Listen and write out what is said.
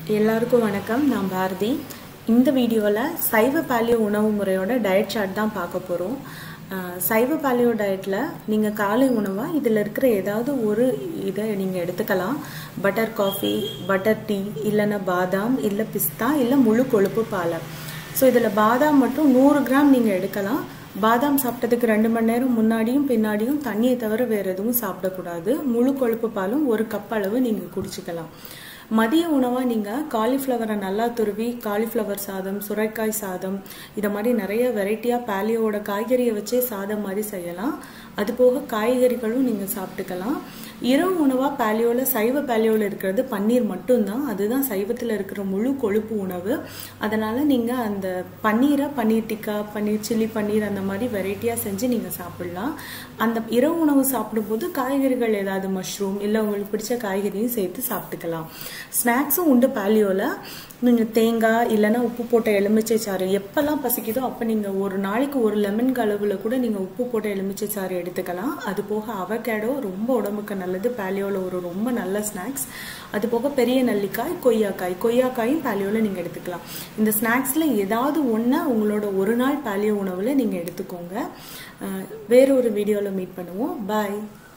எல்லாருக்கும் வணக்கம் நான் பாரதி இந்த வீடியோவில் சைவ பாலியோ உணவு முறையோட டயட் சார்ட் தான் பார்க்க போகிறோம் சைவ பாலியோ டயட்டில் நீங்கள் காலை உணவாக இதில் இருக்கிற ஏதாவது ஒரு இதை நீங்கள் எடுத்துக்கலாம் பட்டர் காஃபி பட்டர் டீ இல்லைன்னா பாதாம் இல்லை பிஸ்தா இல்லை முழு கொழுப்பு பாலை ஸோ இதில் பாதாம் மட்டும் நூறு கிராம் நீங்கள் எடுக்கலாம் பாதாம் சாப்பிட்டதுக்கு ரெண்டு மணி நேரம் முன்னாடியும் பின்னாடியும் தண்ணியை தவிர வேறு எதுவும் சாப்பிடக்கூடாது முழு கொழுப்பு பாலும் ஒரு கப் அளவு நீங்கள் குடிச்சிக்கலாம் மதிய உணவாக நீங்கள் காலிஃப்ளவரை நல்லா துருவி காலிஃப்ளவர் சாதம் சுரைக்காய் சாதம் இதை மாதிரி நிறைய வெரைட்டியாக பேலியோட காய்கறியை வச்சே சாதம் மாதிரி செய்யலாம் அது போக காய்கறிகளும் நீங்கள் சாப்பிட்டுக்கலாம் இரவு உணவாக பேலியோவில் சைவ பேலியோவில் இருக்கிறது பன்னீர் மட்டும்தான் அதுதான் சைவத்தில் இருக்கிற முழு கொழுப்பு உணவு அதனால் நீங்கள் அந்த பன்னீரை பன்னீர் டிக்கா பன்னீர் சில்லி பன்னீர் அந்த மாதிரி வெரைட்டியாக செஞ்சு நீங்கள் சாப்பிட்லாம் அந்த இரவு உணவு சாப்பிடும்போது காய்கறிகள் ஏதாவது மஷ்ரூம் இல்லை உங்களுக்கு பிடிச்ச காய்கறியும் சேர்த்து சாப்பிட்டுக்கலாம் ஸ்நாக்ஸும் உண்டு பேலியோவில் நீங்கள் தேங்காய் இல்லைன்னா உப்பு போட்ட எலுமிச்சை சாறு எப்போல்லாம் பசிக்குதோ அப்போ நீங்கள் ஒரு நாளைக்கு ஒரு லெமன் அளவில் கூட நீங்கள் உப்பு போட்ட எலுமிச்சை சாறு எடுத்துக்கலாம் அது போக அவகேடோ ரொம்ப உடம்புக்கு நல்லது பேலியோவில் ஒரு ரொம்ப நல்ல ஸ்நாக்ஸ் அது போக பெரிய நெல்லிக்காய் கொய்யாக்காய் கொய்யாக்காயும் பேலியோவில் நீங்கள் எடுத்துக்கலாம் இந்த ஸ்நாக்ஸில் ஏதாவது ஒன்று உங்களோட ஒரு நாள் பேலியோ உணவில் நீங்கள் எடுத்துக்கோங்க வேற ஒரு வீடியோவில் மீட் பண்ணுவோம் பாய்